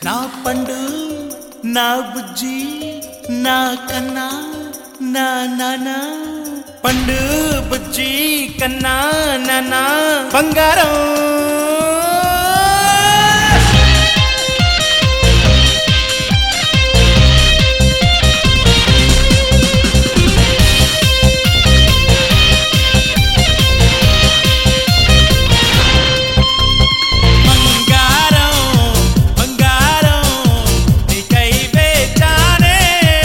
నా పండు నా బుజ్జి నా కన్నా నా నానా పండు బుజ్జి కన్నా నానా బంగారం బంగారం బంగారం నీకై వేచానే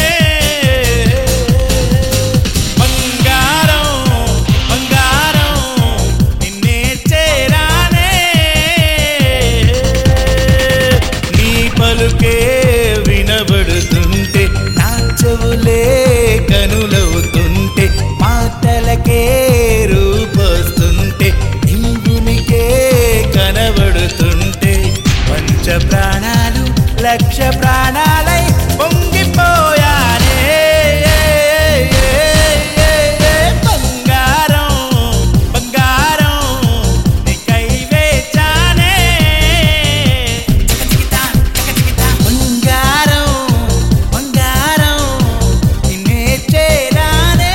బంగారం బంగారం నిన్నే చేరానే నీ పలుకే వినబడుతుంటే నా చెవులే కనులవుతుంటే మాటలకే రూపొస్తుంటే ఇంగునికే కనబడుతుంటే పంచ ప్రాణాలు లక్ష ప్రాణాలై పొంగిపోయానే బంగారం బంగారం నీకై వేచానే బంగారం బంగారం నిన్నే చేరానే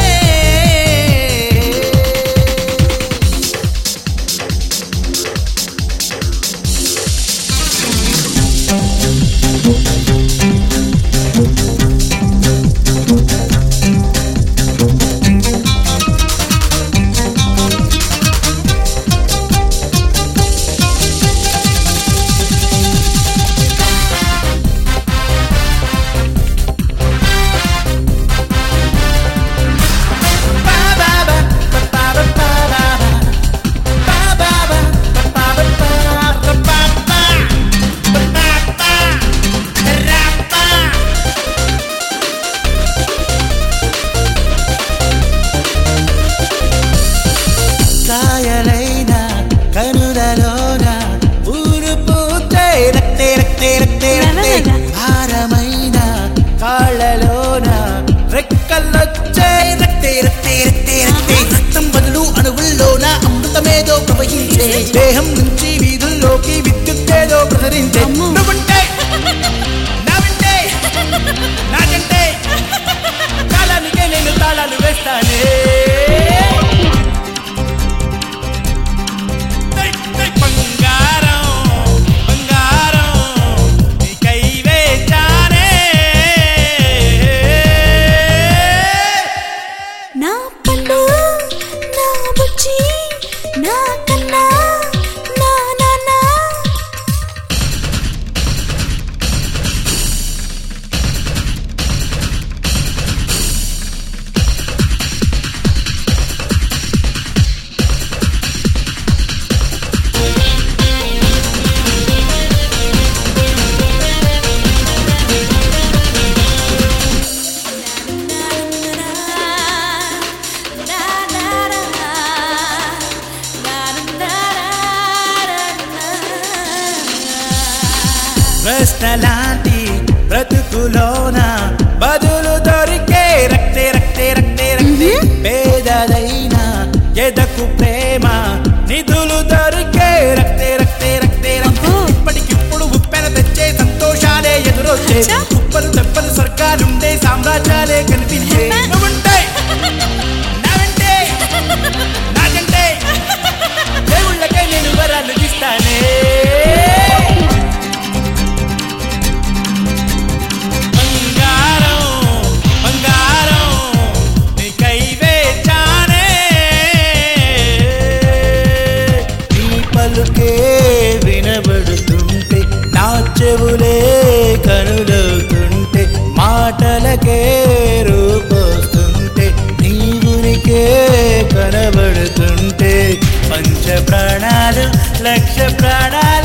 కాయలైన కనులలోన ఊరు పూచే రక్తే రక్తే రక్తే రక్తే భారమైన కాళ్ళలోన రెక్కలొచ్చే రక్తే రక్తే రక్తే రక్తే రక్తం బదులు అణువుల్లోన అమృతమేదో ప్రవహించే దేహం నుంచి వీధుల్లోకి విద్యుత్తేదో ప్రసరించే అమ్మో. నువ్వుంటే నావింటే నాకంటే కాలానికే నేను తాళాలు వేస్తానే బంగారం బంగారం నీకై వేచానే నా పండు నా బుజ్జి నా కన్నా నా నానా ప్రశ్నలాంటి బ్రతుకులోన బదులు దొరికే రక్తే రక్తే రక్తే రక్తే పేదదైన ఎదకు ప్రేమ నిధులు దొరికే రక్తే రక్తే రక్తే రక్తే అబ్బో. ఇప్పటికిప్పుడు ఉప్పెన తెచ్చే సంతోషాలే ఎదురొచ్చే అచ్చా. ఉప్పలు తెప్పలు స్వర్గాలుండే సామ్రాజ్యాలే కనిపించే అబ్బా. నువ్వుంటే నావంటే నాకంటే దేవుళ్ళకే నేను వరాలు ఇస్తానే బంగారం బంగారం నీకై వేచానే నీ పలుకే వినబడుతుంటే నా చెవులే కనులవుతుంటే మాటలకే రూపొస్తుంటే నీవునికే కనబడుతుంటే పంచ ప్రాణాలు లక్ష ప్రాణాలు